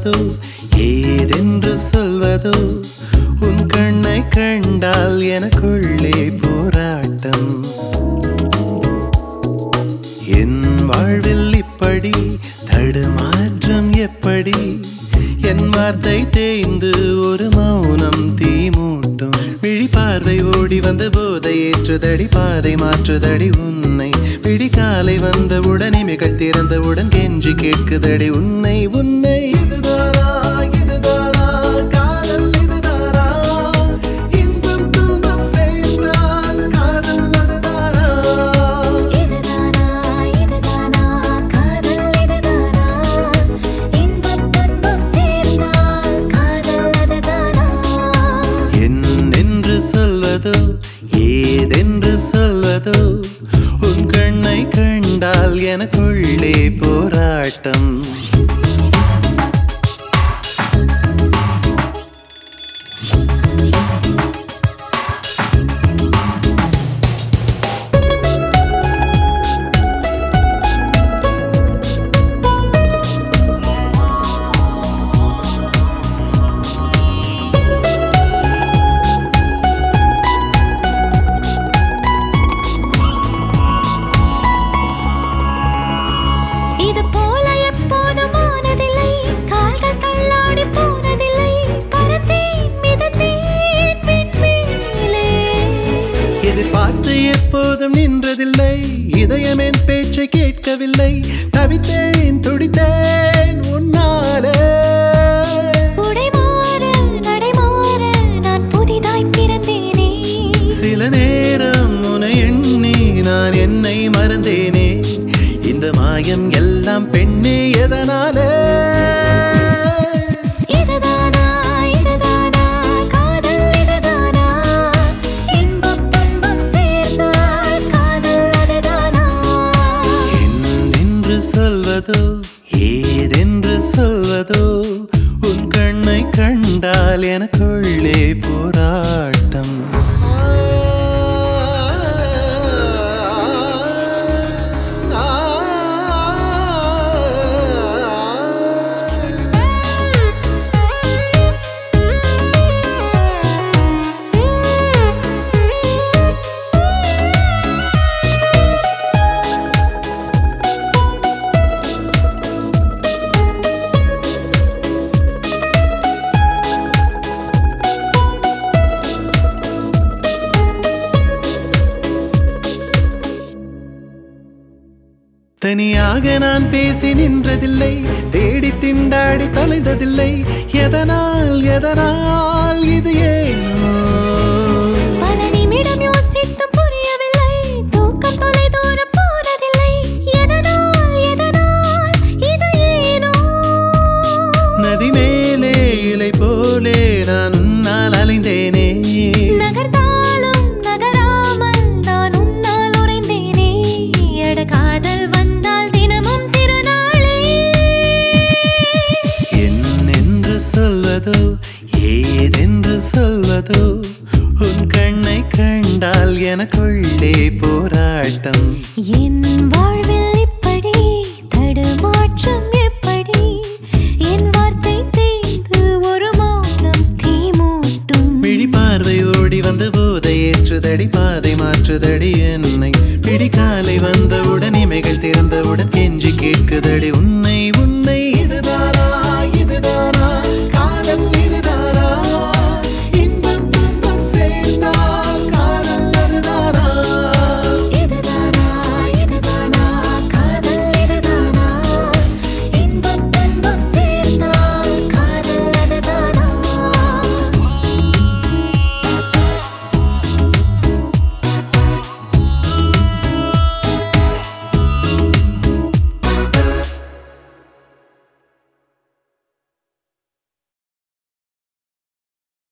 சொல்வதோ ஏதென்று சொல்வதோ உன் கண்ணை கண்டால் எனக்குள்ளே போராட்டம் என் வாழ்வில் இப்படி தடுமாற்றம் எப்படி என் வார்த்தை தேய்ந்து ஒரு மௌனம் தீமூட்டும் விழி பார்வை ஓடி வந்த போதை ஏற்றுதடி பாதை மாற்றுதடி உன்னை விழி காலை வந்த உடனிமைகள் திறந்தவுடன் கெஞ்சி கேட்குதடி உன்னை உன்னை இதுதானா இதுதானா காதல் இதுதானா இன்பம் துன்பம் சேர்ந்தால் காதல் அதுதானா இதுதானா இதுதானா காதல் இதுதானா இன்பத் துன்பம் சேர்ந்தால் காதல் அதுதானா என்னென்று சொல்வதோ ஏதென்று சொல்வதோ உன் கண்ணை கண்டால் எனக்குள்ளே போராட்டம் இது போல எப்போதும் ஆனதில்லை கால்கள் தள்ளாடி போனதில்லை பறந்தேன் மிதந்தேன் விண்மீனிலே எதிர்பார்த்து எப்போதும் நின்றதில்லை இதயம் என் பேச்சை கேட்கவில்லை தவித்தேன் துடித்தேன் உன்னாலே உடை மாற நடை மாற நான் புதிதாய் பிறந்தேனே சில நேரம் உன எண்ணி நான் என்னை மறந்தேனே இந்த மாயம் எல்லாம் பெண்ணே எதனாலே இதுதானா இதுதானா காதல் இதுதானா இன்பம் துன்பம் சேர்ந்தால் காதல் அதுதானா என்னென்று சொல்வதோ ஏதென்று சொல்வதோ உன் கண்ணை கண்டால் எனக்குள்ளே போராட்டம் தனியாக நான் பேசி நின்றதில்லை தேடி திண்டாடி தொலைந்ததில்லை எதனால் எதனால் இது ஏனோ பல நிமிடம் யோசித்தும் புரியவில்லை தூக்கம் தொலை தூரம் போனதில்லை எதனால் எதனால் இது ஏனோ நதி மேலே இலை போலே நான் உன்னால் அலைந்தேனே நகர்ந்தாலும் நகராமல் நான் உன்னால் உறைந்தேனே எட காதல் வந்தால் தினமும் திருநாளே என்னென்று சொல்வதோ ஏதென்று சொல்வதோ உன் கண்ணை கண்டால் எனக்குள்ளே போராட்டம் என் வாழ்வில் இப்படி தடுமாற்றம் எப்படி என் வார்த்தை தேய்ந்து ஒரு மௌனம் தீமூட்டும் விழி பார்வை ஓடி வந்த போதை ஏற்றுதடி பாதை மாற்றுதடி என்னை பிடி காலை வந்தவுடன் இமைகள் திறந்தவுடன் கெஞ்சி கேட்குதடி உன்னை